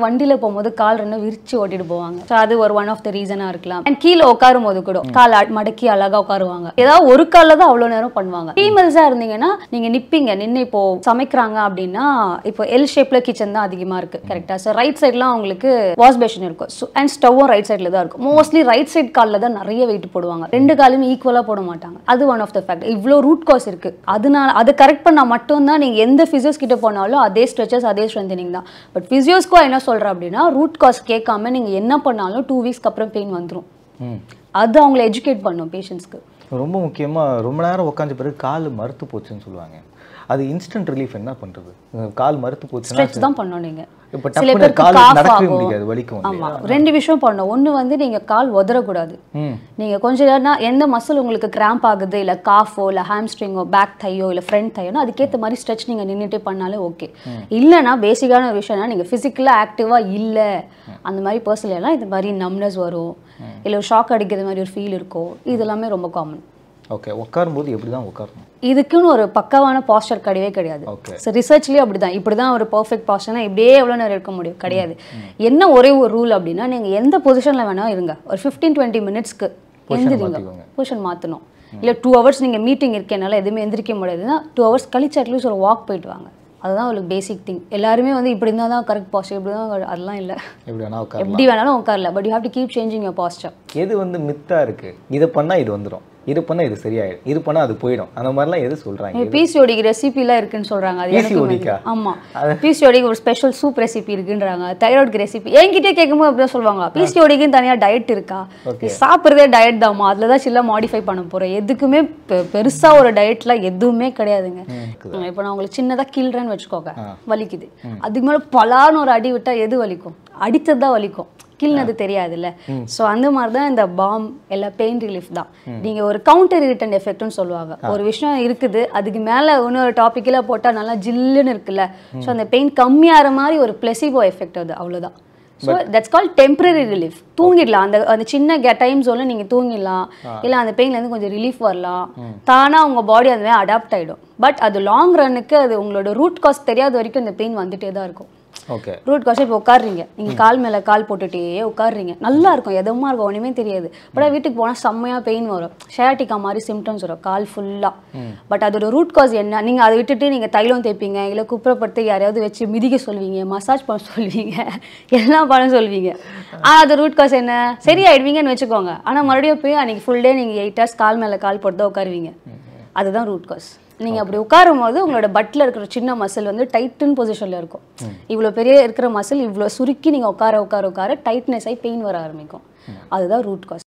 வண்டியில போகும்போது கால் ரெண்டு விரிச்சு ஓட்டிட்டு போவாங்க ஸோ அது ஒரு ஒன் ஆஃப் த ரீசனா இருக்கலாம் அண்ட் கீழே உட்காரும் போது கூட கால் அ- மடக்கி அழகா உட்காருவாங்க ஏதாவது ஒரு காலில் தான் அவ்வளோ நேரம் பண்ணுவாங்க ஃபீமேல்ஸா இருந்தீங்கன்னா நீங்க நிப்பீங்க நின்று இப்போ சமைக்கிறாங்க அப்படின்னா இப்போ எல் ஷேப்ல கிச்சன் தான் அதிகமா இருக்கு கரெக்டா ஸோ ரைட் சைட்லாம் அவங்களுக்கு வாஷ் பேஷன் இருக்கும் அண்ட் ஸ்டவ்வும் ரைட் சைடில் தான் இருக்கும் மோஸ்ட்லி ரைட் சைட் காலில் தான் நிறைய வெயிட் போடுவாங்க ரெண்டு காலுமே ஈக்குவலாக போட மாட்டாங்க அது ஒன் ஆஃப் த ஃபேக்ட் இவ்வளோ ரூட் காஸ் இருக்கு அதனால அதை கரெக்ட் பண்ணா மட்டும்தான் நீங்க எந்த ஃபிசியோஸ் கிட்ட போனாலும் அதே ஸ்ட்ரெச்சஸ் அதே ஸ்ட்ரென்தனிங் தான் பட் ஃபிசியோஸ்க்கோ என்ன சொல்றேன் அப்படின்னா ரூட் காஸ் கேட்காம நீங்க என்ன பண்ணாலும் டூ வீக்ஸ்க்கு அப்புறம் பெயின் வந்துரும் ம் அது அவங்களை எஜுகேட் பண்ணும் பேஷண்ட்ஸ்க்கு ரொம்ப முக்கியமா ரொம்ப நேரம் உட்காந்த பிறகு கால் மறுத்து போச்சுன்னு சொல்லுவாங்க அது இன்ஸ்டன்ட் ரிலீஃப் என்ன பண்றது அஹ் கால் மறுத்து போச்சுன்னா ஸ்ட்ரெச் தான் பண்ணணும் நீங்க இப்போ சில டப்புன்னு பேருக்கு கால் cough நடக்கவே ஆகும். முடியாது வலிக்கும் ஆமா ரெண்டு விஷயம் பண்ணணும் ஒண்ணு வந்து நீங்க கால் உதறக்கூடாது ம் நீங்க கொஞ்ச நேரம்னா எந்த மசில் உங்களுக்கு கிராம்ப் ஆகுது இல்ல காஃபோ இல்ல ஹாம்ஸ்ட்ரிங்கோ பேக் தையோ இல்ல ஃப்ரண்ட் தையோனா அதுக்கேத்த மாதிரி ஸ்ட்ரெச் நீங்க நின்னுட்டே பண்ணாலே ஓகே இல்லைன்னா பேசிக்கான ஒரு விஷயம்னா நீங்க பிசிக்கலா ஆக்டிவா இல்ல அந்த மாதிரி பர்சனல் எல்லாம் இந்த மாதிரி நம்னஸ் வரும் இல்ல ஒரு ஷாக் அடிக்கிற மாதிரி ஒரு ஃபீல் இருக்கும் இது எல்லாமே ரொம்ப காமன் ஓகே உட்காரும்போது எப்படி தான் உட்காரணும் இதுக்குன்னு ஒரு பக்காவான பாஸ்டர் கிடையவே கிடையாது ஓகே ஸோ ரிசர்ச்லேயும் அப்படிதான் இப்படி தான் ஒரு பர்ஃபெக்ட் பாஸ்டர்னா இப்படியே எவ்வளோ நேரம் இருக்க முடியும் கிடையாது என்ன ஒரே ஒரு ரூல் அப்படின்னா நீங்கள் எந்த பொசிஷனில் வேணா இருங்க ஒரு ஃபிஃப்டீன் டுவெண்ட்டி மினிட்ஸ்க்கு எந்திரிங்க மாத்திக்கோங்க. பொசிஷன் மாற்றணும் இல்லை டூ ஹவர்ஸ் நீங்கள் மீட்டிங் இருக்கனால எதுவுமே எந்திரிக்க முடியாதுன்னா டூ ஹவர்ஸ் கழிச்சு அட்லீஸ்ட் ஒரு வாக் போயிட்டு வாங்க அதுதான் ஒரு பேசிக் திங் எல்லாருமே வந்து இப்படி இருந்தால் தான் கரெக்ட் பாஸ்டர் இப்படி தான் அதெல்லாம் இல்லை எப்படி வேணா உட்காரலாம் எப்படி வேணாலும் உட்காரல but you have to keep changing your posture எது வந்து மித்தா இருக்கு இதை பண்ணா இது வந்துரும் இது பண்ணா இது சரியாயிடும் இது பண்ணா அது போயிடும் அந்த மாதிரிலாம் எது சொல்றாங்க பிசிஓடிக்கு ரெசிபிலாம் இருக்குன்னு சொல்றாங்க அது எனக்கு PCOD க்கா? ஆமா பிசிஓடிக்கு ஒரு ஸ்பெஷல் சூப் ரெசிபி இருக்குன்றாங்க தைராய்டுக்கு ரெசிபி என்கிட்டே கேட்கும்போது அப்படிதான் சொல்லுவாங்க பிசிஓடிக்குன்னு தனியா டயட் இருக்கா நீ சாப்பிட்றதே டயட் தாம்மா அதில் தான் சில மாடிஃபை பண்ண போறேன் எதுக்குமே பெ- பெருசா ஒரு டயட்லாம் எதுவுமே கிடையாதுங்க இப்போ நான் உங்களுக்கு சின்னதா கில்றேன்னு வச்சுக்கோங்க வலிக்குது அதுக்கு மேல பலான்னு ஒரு அடி விட்டா எது வலிக்கும் அடித்தது தான் வலிக்கும் கில்னது தெரியாதுல்ல ஸோ அந்த மாதிரி தான் இந்த பாம் எல்லாம் பெயின் ரிலீஃப் தான் நீங்க ஒரு கவுண்டர் ரிட்டன் எஃபெக்ட்னு சொல்லுவாங்க ஒரு விஷயம் இருக்குது அதுக்கு மேல இன்னொரு டாபிக்ல போட்டா நல்லா ஜில்லுன்னு இருக்குல்ல ஸோ அந்த பெயின் கம்மியாகிற மாதிரி ஒரு பிளெசிபோ எஃபெக்ட் அது அவ்வளவுதான் so that's call temporary relief தூங்கிடலாம் அந்த அந்த சின்ன டைம் சொல்ல நீங்க தூங்கிடலாம் இல்ல அந்த பெயின்ல இருந்து கொஞ்சம் ரிலீஃப் வரலாம் தானா உங்க பாடி அந்த மாதிரி அடாப்ட் ஆயிடும் பட் அது லாங் ரன்னுக்கு அது உங்களோட ரூட் காஸ் தெரியாத வரைக்கும் இந்த பெயின் வந்துட்டே தான் இருக்கும் ஓகே ரூட் காசு இப்போ உட்காடுறீங்க நீங்கள் கால் மேலே கால் போட்டுட்டே உட்காடுறீங்க நல்லா இருக்கும் எதமா இருக்கும் ஒன்றுமே தெரியாது பட் வீட்டுக்கு போனால் செம்மையாக பெயின் வரும் ஷேட்டிக்கா மாதிரி சிம்டம்ஸ் வரும் கால் ஃபுல்லாக பட் அதோட ரூட் காஸ் என்ன நீங்கள் அதை விட்டுட்டு நீங்கள் தைலம் தேய்ப்பீங்க இல்லை குப்புறப்படுத்தி யாரையாவது வச்சு மிதிக்க சொல்வீங்க மசாஜ் பண்ண சொல்வீங்க எல்லாம் பண்ண சொல்வீங்க ஆனால் அது ரூட் காஸ் என்ன சரியாயிடுவீங்கன்னு வச்சுக்கோங்க ஆனால் மறுபடியும் போய் அன்றைக்கி ஃபுல் டே நீங்கள் எயிட் ஹவர்ஸ் கால் மேலே கால் போட்டு தான் உட்காருவீங்க அதுதான் ரூட் காஸ் நீங்க அப்படி உட்காரும் போது உங்களோட பட்ல இருக்கிற சின்ன மசில் வந்து டைட்டன் பொசிஷன்ல இருக்கும் இவ்வளவு பெரிய இருக்கிற மசில் இவ்வளவு சுருக்கி நீங்க உட்கார உட்கார உட்கார டைட்னஸ் ஆகி பெயின் வர ஆரம்பிக்கும் அதுதான் ரூட் காஸ்